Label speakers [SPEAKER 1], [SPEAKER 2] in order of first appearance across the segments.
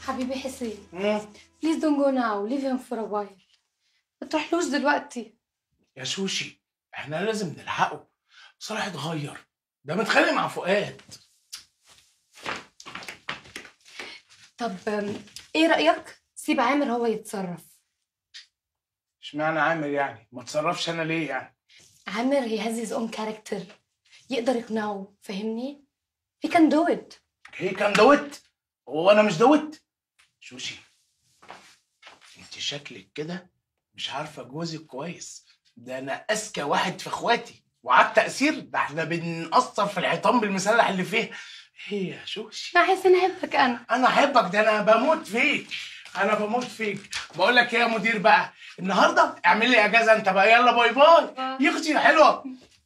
[SPEAKER 1] حبيبي حسين
[SPEAKER 2] مم.
[SPEAKER 1] بليز دونت جو ناو ليف هيم فور ا وايل ما تروحلوش دلوقتي
[SPEAKER 2] يا شوشي احنا لازم نلحقه صالح اتغير ده متخانق مع فؤاد
[SPEAKER 1] طب أم، ايه رايك سيب عامر هو يتصرف
[SPEAKER 2] اشمعنى عامر يعني ما تصرفش انا ليه يعني
[SPEAKER 1] عامر هي هاز هيز اون كاركتر يقدر يقنعه فاهمني he can do it
[SPEAKER 2] هي كان دوت هو انا مش دوت شوشي انت شكلك كده مش عارفه جوزك كويس ده انا اذكى واحد في اخواتي وعلى التاثير ده احنا بنقصر في الحيطان بالمسلح اللي فيه ايه يا شوشي
[SPEAKER 1] يا حسين احبك انا
[SPEAKER 2] انا احبك ده انا بموت فيك انا بموت فيك بقول لك ايه يا مدير بقى النهارده اعمل لي اجازه انت بقى يلا باي باي يا اختي حلوه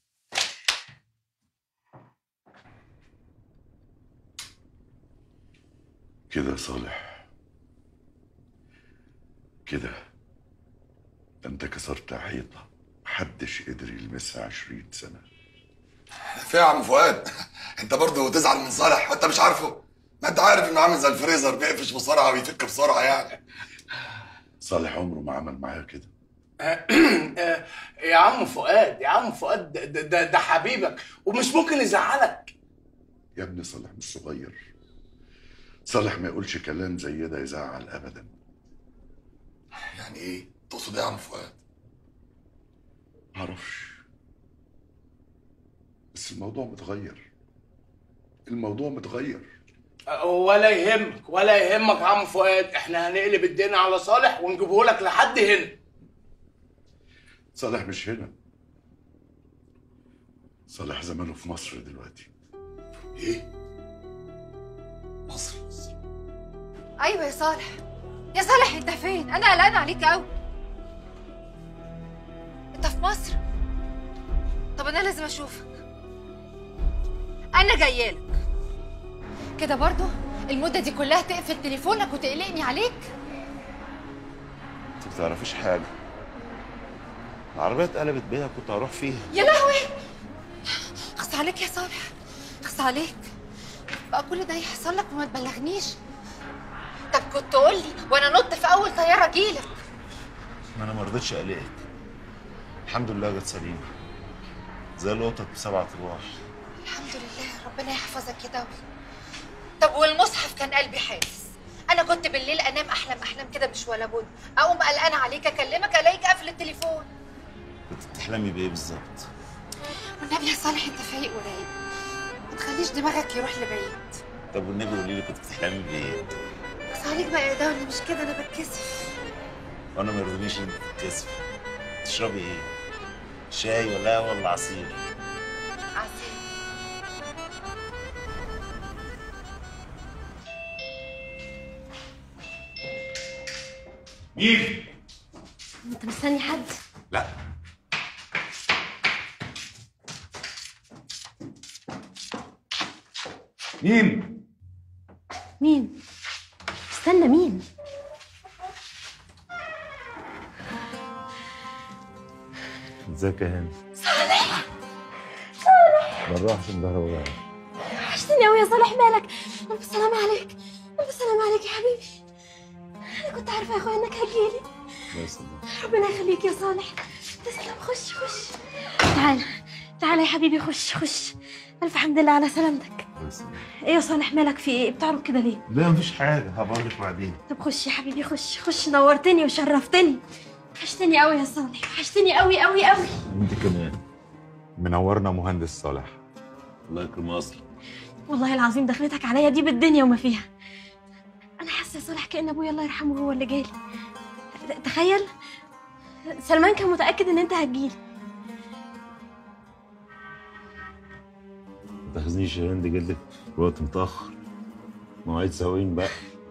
[SPEAKER 3] كده يا صالح كده ده انت كسرت حيطة محدش قدر يلمسها عشرين سنة
[SPEAKER 4] في يا عم فؤاد انت برضه تزعل من صالح وانت مش عارفه ما انت عارف انه عامل زي الفريزر بيقفش بسرعه ويفك بسرعه يعني
[SPEAKER 3] صالح عمره ما عمل معايا كده
[SPEAKER 2] آه، يا عم فؤاد يا عم فؤاد ده, ده, ده, ده حبيبك ومش ممكن يزعلك
[SPEAKER 3] يا ابني صالح مش صغير صالح ما يقولش كلام زي ده يزعل ابدا
[SPEAKER 4] يعني ايه تقصد ايه يا عم فؤاد
[SPEAKER 3] معرفش بس الموضوع متغير الموضوع متغير
[SPEAKER 2] آه، ولا يهمك ولا يهمك يا عم فؤاد احنا هنقلب الدين على صالح ونجيبه لك لحد هنا
[SPEAKER 3] صالح مش هنا صالح زمانه في مصر دلوقتي
[SPEAKER 4] ايه مصر
[SPEAKER 5] ايوه يا صالح يا صالح انت فين انا قلقانه عليك قوي انت في مصر طب انا لازم اشوفك انا جايالك كده برضو المده دي كلها تقفل تليفونك وتقلقني عليك
[SPEAKER 6] انت بتعرفيش حاجه العربيه اتقلبت بيها كنت هروح فيها
[SPEAKER 5] يا لهوي خص عليك يا صالح خص عليك بقى كل ده يحصل لك وما تبلغنيش طب كنت قول لي وانا نط في اول طياره اجيلك
[SPEAKER 6] ما انا ما رضيتش اقلقك الحمد لله جت سليمه زي القطط بسبع ارواح
[SPEAKER 5] الحمد لله ربنا يحفظك يا دولي طب والمصحف كان قلبي حاسس انا كنت بالليل انام احلم احلام كده مش ولا بد اقوم قلقانه عليك اكلمك الاقيك قافل التليفون
[SPEAKER 6] كنت بتحلمي بايه بالظبط
[SPEAKER 5] والنبي يا صالح انت فايق ورايق ما تخليش دماغك يروح لبعيد
[SPEAKER 6] طب والنبي قولي لي كنت بتحلمي بايه
[SPEAKER 5] بس عليك بقى يا دولي مش كده انا بتكسف
[SPEAKER 6] وانا ما يرضينيش انك تتكسفي تشربي ايه شاي ولا قهوه ولا عصير
[SPEAKER 5] عسل
[SPEAKER 3] مين؟
[SPEAKER 1] انت مستني حد
[SPEAKER 3] لا مين؟
[SPEAKER 1] مين استنى مين
[SPEAKER 6] ازيك يا هند صالح صالح بالراحه عشان ظهري وجعان
[SPEAKER 1] وحشتني قوي يا صالح مالك الف سلام عليك الف سلام عليك يا حبيبي انا كنت عارفه يا اخويا انك هتجيلي
[SPEAKER 6] الله يسلمك
[SPEAKER 1] ربنا يخليك يا صالح تسلم خش خش تعال تعال يا حبيبي خش خش الف حمد لله على سلامتك
[SPEAKER 6] الله يسلمك
[SPEAKER 1] ايه يا صالح مالك في ايه بتعرف كده ليه
[SPEAKER 6] لا مفيش حاجه هبقول لك بعدين
[SPEAKER 1] طب خش يا حبيبي خش خش نورتني وشرفتني وحشتني قوي يا صالح وحشتني قوي قوي قوي
[SPEAKER 6] انت كمان
[SPEAKER 7] منورنا مهندس صالح
[SPEAKER 6] الله يكرم اصلك
[SPEAKER 1] والله العظيم دخلتك عليا دي بالدنيا وما فيها انا حاسه يا صالح كان ابويا الله يرحمه هو اللي جالي ت- تخيل سلمان كان متاكد ان انت هتجيلي
[SPEAKER 6] ما تاخذنيش يا هند جلدك الوقت متاخر مواعيد سواقين بقى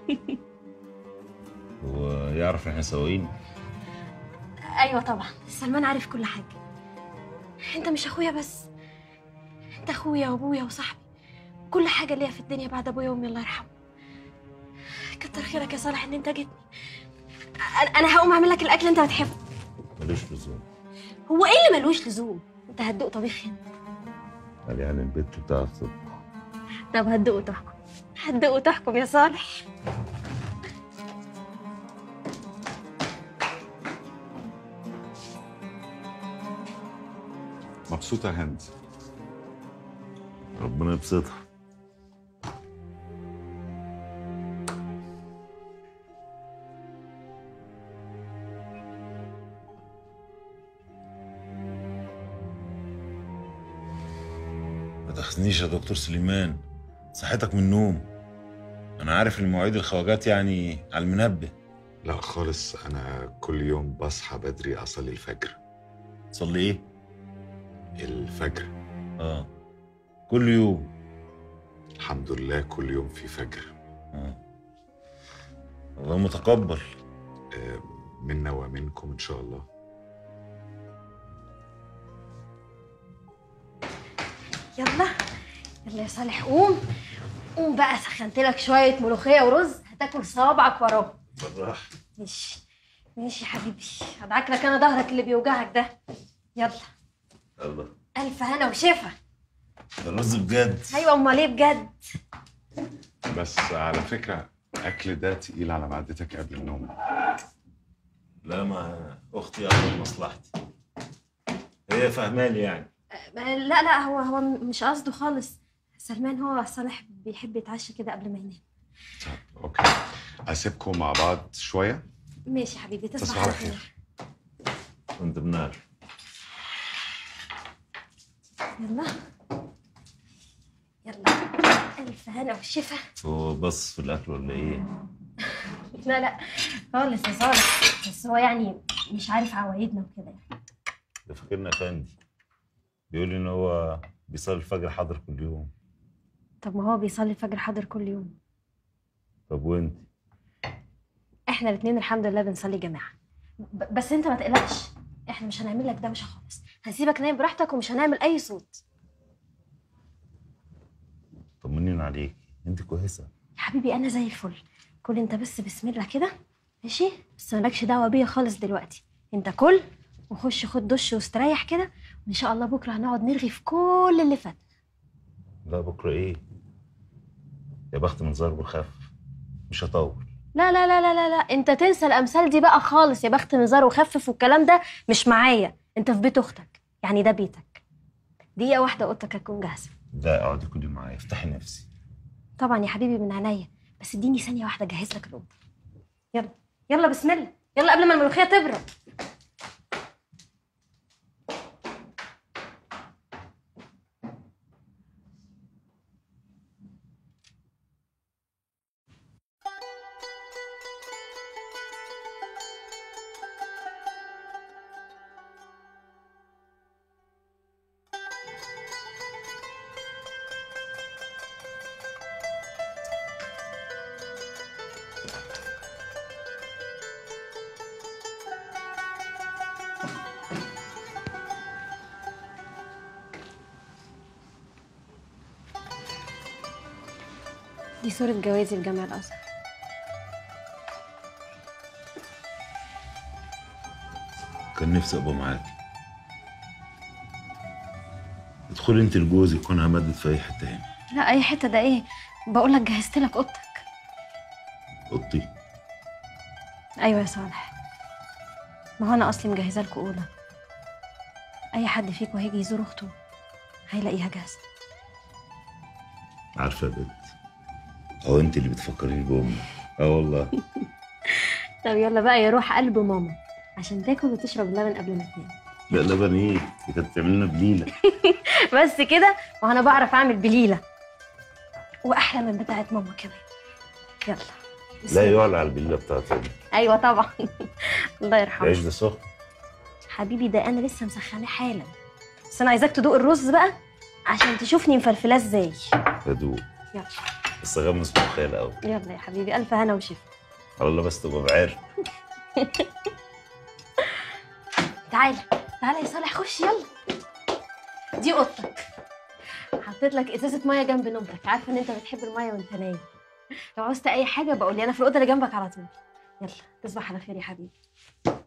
[SPEAKER 6] ويعرف احنا سواقين
[SPEAKER 1] ايوه طبعا سلمان عارف كل حاجه انت مش اخويا بس انت اخويا وابويا وصاحبي كل حاجه ليا في الدنيا بعد ابويا وامي الله يرحمه كتر خيرك يا صالح ان انت جيتني أنا- انا هقوم اعمل لك الاكل انت بتحبه
[SPEAKER 6] ملوش لزوم
[SPEAKER 1] هو ايه اللي ملوش لزوم انت هتدوق طبيخ هنا
[SPEAKER 6] قال يعني البت بتاعت تطبخ
[SPEAKER 1] طب هتدوق وتحكم هتدوق وتحكم يا صالح
[SPEAKER 7] مبسوطة هند
[SPEAKER 6] ربنا يبسطها ما تاخذنيش يا دكتور سليمان صحتك من النوم انا عارف ان مواعيد الخواجات يعني على المنبه
[SPEAKER 7] لا خالص أنا كل يوم بصحى بدري أصلي الفجر
[SPEAKER 6] تصلي ايه
[SPEAKER 7] الفجر
[SPEAKER 6] اه كل يوم
[SPEAKER 7] الحمد لله كل يوم في فجر
[SPEAKER 6] اه الله متقبل
[SPEAKER 7] آه، منا ومنكم إن شاء الله
[SPEAKER 1] يلا يلا يا صالح قوم قوم بقى سخنت لك شويه ملوخيه ورز هتاكل صوابعك وراهم
[SPEAKER 6] بالراحه
[SPEAKER 1] ماشي ماشي يا حبيبي هدعك لك انا ظهرك اللي بيوجعك ده يلا
[SPEAKER 6] الله
[SPEAKER 1] الف هنا وشفا
[SPEAKER 6] الرز بجد
[SPEAKER 1] ايوه امال ايه بجد
[SPEAKER 7] بس على فكرة أكل ده تقيل على معدتك قبل النوم
[SPEAKER 6] لا ما اختي اعمل مصلحتي هي فهماني يعني
[SPEAKER 1] لا لا هو هو مش قصده خالص سلمان هو صالح بيحب يتعشى كده قبل ما ينام
[SPEAKER 7] طب أوكي أسيبكم مع بعض شوية
[SPEAKER 1] ماشي يا حبيبي تصبح
[SPEAKER 7] تصبح
[SPEAKER 1] على
[SPEAKER 7] على خير.
[SPEAKER 1] خير
[SPEAKER 6] كنت بنار
[SPEAKER 1] يلا يلا الف هنا وشفا
[SPEAKER 6] هو بص في الاكل ولا ايه
[SPEAKER 1] لا لا خالص يا صالح بس هو يعني مش عارف عوايدنا وكده يعني
[SPEAKER 6] ده فاكرنا افندي بيقول لي ان هو بيصلي الفجر حاضر كل يوم
[SPEAKER 1] طب ما هو بيصلي الفجر حاضر كل يوم
[SPEAKER 6] طب وانت
[SPEAKER 1] احنا الاثنين الحمد لله بنصلي جماعه ب- بس انت ما تقلقش احنا مش هنعمل لك دوشه خالص هنسيبك نايم براحتك ومش هنعمل اي صوت
[SPEAKER 6] طمنين عليك انت كويسه
[SPEAKER 1] يا حبيبي انا زي الفل كل انت بس بسم الله كده ماشي بس مالكش دعوه بيا خالص دلوقتي انت كل وخش خد دش واستريح كده وان شاء الله بكره هنقعد نرغي في كل اللي فات
[SPEAKER 6] لا بكره ايه يا بخت من ضرب الخف مش هطول
[SPEAKER 1] لا لا لا لا لا لا انت تنسى الامثال دي بقى خالص يا بخت نزار وخفف والكلام ده مش معايا انت في بيت اختك يعني ده بيتك دقيقه واحده اوضتك هتكون جاهزه
[SPEAKER 6] لا اقعدي كلي معايا افتحي نفسي
[SPEAKER 1] طبعا يا حبيبي من عينيا بس اديني ثانيه واحده اجهز لك الاوضه يلا يلا بسم الله يلا قبل ما الملوخيه تبرد دي صوره جوازي في جامع الازهر
[SPEAKER 6] كان نفسي ابقى معاك ادخلي انت لجوزك وانا همدد في اي حته هنا
[SPEAKER 1] لا اي حته ده ايه بقول لك جهزت لك اوضتك
[SPEAKER 6] اوضتي
[SPEAKER 1] ايوه يا صالح ما هو انا اصلي مجهزه لكم اوضه اي حد فيكم هيجي يزور اخته هيلاقيها جاهزه
[SPEAKER 6] عارفه يا بنت هو انت اللي بتفكريني بامي اه والله
[SPEAKER 1] طب يلا بقى يا روح قلب ماما عشان تاكل وتشرب اللبن قبل ما تنام
[SPEAKER 6] لا لبن ايه دي كانت بتعمل لنا بليله
[SPEAKER 1] بس كده وانا بعرف اعمل بليله واحلى من بتاعه ماما كمان يلا بسم
[SPEAKER 6] لا
[SPEAKER 1] الله.
[SPEAKER 6] يعلى على البليله بتاعت امي
[SPEAKER 1] ايوه طبعا الله يرحمه
[SPEAKER 6] العيش ده سخن
[SPEAKER 1] حبيبي ده انا لسه مسخناه حالا بس انا عايزاك تدوق الرز بقى عشان تشوفني مفلفلاه ازاي
[SPEAKER 6] هدوء
[SPEAKER 1] يلا
[SPEAKER 6] بس غمس مخيل الاول
[SPEAKER 1] يلا يا حبيبي الف هنا وشفا
[SPEAKER 6] على الله بس تبقى بعرق
[SPEAKER 1] تعالى تعالى يا صالح خش يلا دي اوضتك حطيت لك ازازه ميه جنب نومتك عارفه ان انت بتحب الميه وانت نايم لو عوزت اي حاجه بقول لي انا في الاوضه اللي جنبك على طول يلا تصبح على خير يا حبيبي